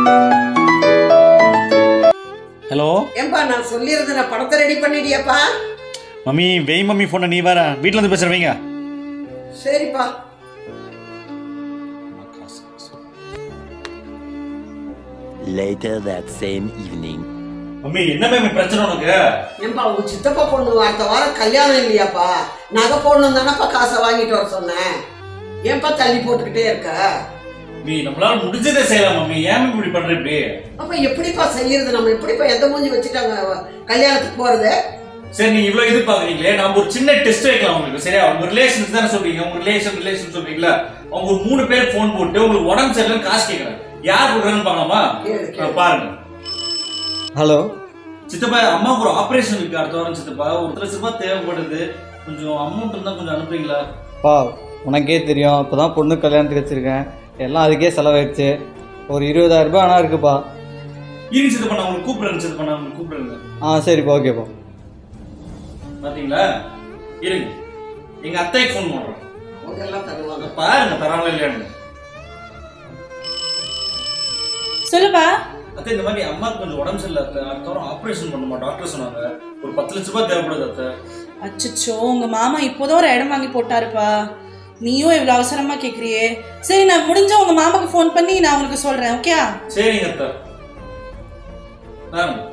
Hello ஏன்பா நான் சொல்லியிருந்தேன் நான் படத்தை ரெடி பண்ணிடியாப்பா மம்மி வெய் மம்மி ஃபோனை நீ வேற வீட்டில் இருந்து பேசுகிற வைங்க சரிப்பா Later that same evening. Mummy என்ன மம்மி பிரச்சனை உனக்கு ஏன்பா உங்க சித்தப்பா பொண்ணு அடுத்த வாரம் கல்யாணம் இல்லையாப்பா நகை போடணும் தானப்பா காசை வாங்கிட்டு வர சொன்னேன் ஏன்பா தள்ளி போட்டுக்கிட்டே இருக்க நீ நம்மளால முடிஞ்சதே செய்யலாம் மம்மி ஏன் இப்படி பண்ற இப்படி அப்ப எப்படிப்பா செய்யறது நம்ம எப்படிப்பா எந்த மூஞ்சி வச்சுட்டாங்க கல்யாணத்துக்கு போறது சரி நீங்க இவ்வளவு எதிர்பார்க்கறீங்களே நம்ம ஒரு சின்ன டெஸ்ட் வைக்கலாம் உங்களுக்கு சரியா உங்க ரிலேஷன்ஸ் தானே சொல்றீங்க உங்க ரிலேஷன் ரிலேஷன் சொல்றீங்களா அவங்க ஒரு மூணு பேர் ஃபோன் போட்டு உங்களுக்கு உடம்பு சரியில்லைன்னு காசு கேட்கறாங்க யார் கொடுக்குறான்னு பார்க்கலாமா கேளு, கேளு. ஆ, பாருங்க ஹலோ சித்தப்பா அம்மாவுக்கு ஒரு ஆபரேஷன் இருக்கு அடுத்த வாரம் சித்தப்பா ஒரு லட்ச ரூபாய் தேவைப்படுது கொஞ்சம் அமௌண்ட் இருந்தா கொஞ்சம் அனுப்புறீங்களா பா உனக்கே தெரியும் இப்போ தான் பொண்ணு கல்யாணத்துக்கு வச்சுருக்கேன் எல்லாம் அதுக்கே செலவாயிடுச்சு ஒரு இருபதாயிரம் ரூபாய் ஆனால் இருக்குப்பா இருங்க சித்தப்பா நான் உங்களுக்கு கூப்பிடுறேன் சித்தப்பா நான் உங்களுக்கு கூப்பிடுறேங்க ஆ சரிப்பா ஓகேப்பா பாத்தீங்களா இருங்க எங்க அத்தைக்கு ஃபோன் பண்றேன் அவங்க எல்லாம் தருவாங்க பாருங்க தராங்களா இல்லையான்னு சொல்லுப்பா அத்தை இந்த மாதிரி அம்மாவுக்கு கொஞ்சம் உடம்பு சரியில்லை அத்தை அடுத்த வாரம் ஆபரேஷன் பண்ணுமா டாக்டர் சொன்னாங்க ஒரு பத்து லட்ச ரூபாய் தேவைப்படுது அத்தை அச்சச்சோ உங்க மாமா இப்போதான் ஒரு இடம் வாங்கி போட்டாருப்பா நீயும் இவ்வளவு அவசரமா கேக்குறியே சரி நான் முடிஞ்ச உங்க மாமாக்கு ஃபோன் பண்ணி நான் உங்களுக்கு சொல்றேன் ஓகே சரிங்க அத்தை பாருங்க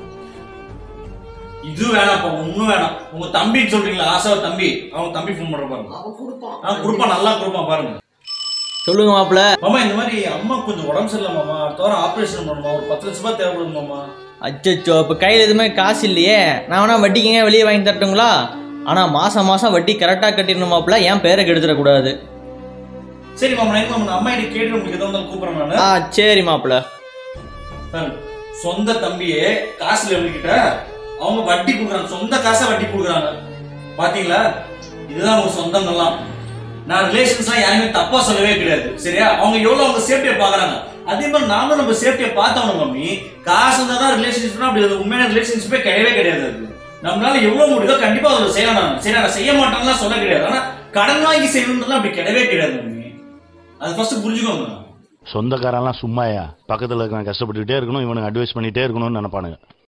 இது வேணாம்ப்பா ஒண்ணும் வேணாம் உங்க தம்பின்னு சொல்றீங்களா ஆசா தம்பி அவங்க தம்பி ஃபோன் பண்ற பாருங்க அவன் கொடுப்பான் ஆ கொடுப்பான் நல்லா கொடுப்பான் பாருங்க சொல்லுங்க மாப்பிள்ள மாமா இந்த மாதிரி அம்மா கொஞ்சம் உடம்பு சரியில்லை மாமா அடுத்த வாரம் ஆபரேஷன் பண்ணுமா ஒரு பத்து லட்ச ரூபாய் தேவைப்படுது மாமா அச்சோ இப்போ கையில் எதுவுமே காசு இல்லையே நான் வேணா வட்டிக்குங்க வெளியே வாங்கி தரட்டுங்களா ஆனால் மாதம் மாதம் வட்டி கரெக்டாக கட்டிடணுமாப்பில் என் பேரை கெடுத்துடக்கூடாது சரி மாமா நான் உங்க அம்மா கிட்ட கேட்டு உங்களுக்கு எதாவது இருந்தாலும் கூப்பிடுறேன் நானு ஆ சரி மாப்பிள்ள பாருங்க, சொந்த தம்பியே காசுல எழுதிக்கிட்ட அவங்க வட்டி கொடுக்குறாங்க சொந்த காசை வட்டி கொடுக்குறாங்க பாத்தீங்களா இதுதான் உங்க சொந்தங்கள்லாம் நான் ரிலேஷன்ஸ்லாம் யாருமே தப்பா சொல்லவே கிடையாது சரியா அவங்க எவ்வளவு அவங்க சேஃப்டியை பாக்குறாங்க அதே மாதிரி நாமளும் நம்ம சேஃப்டியை பார்த்தவங்க மம்மி காசு இருந்தா தான் ரிலேஷன்ஷிப்னா அப்படி அது உண்மையான ரிலேஷன்ஷிப்பே கிடையவே கிடையாது அது நம்மளால எவ்வளவு முடியுதோ கண்டிப்பா அதில் செய்யலாம் நான் சரி நான் செய்ய மாட்டேன்லாம் சொல்ல கிடையாது ஆனா கடன் வாங்கி செய்யணுன்றதுலாம் அப்படி கிடையவே கிடையாது மம்மி அது ஃபர்ஸ்ட் புரிஞ்சுக்கோங்க சொந்தக்காரெல்லாம் சும்மாயா பக்கத்தில் இருக்கிறவன் கஷ்டப்பட்டுக்கிட்டே இருக்கணும் இவனுக்கு அட்வைஸ் பண்ணிகிட்டே இருக்கணும்னு நினைப்பானுங்க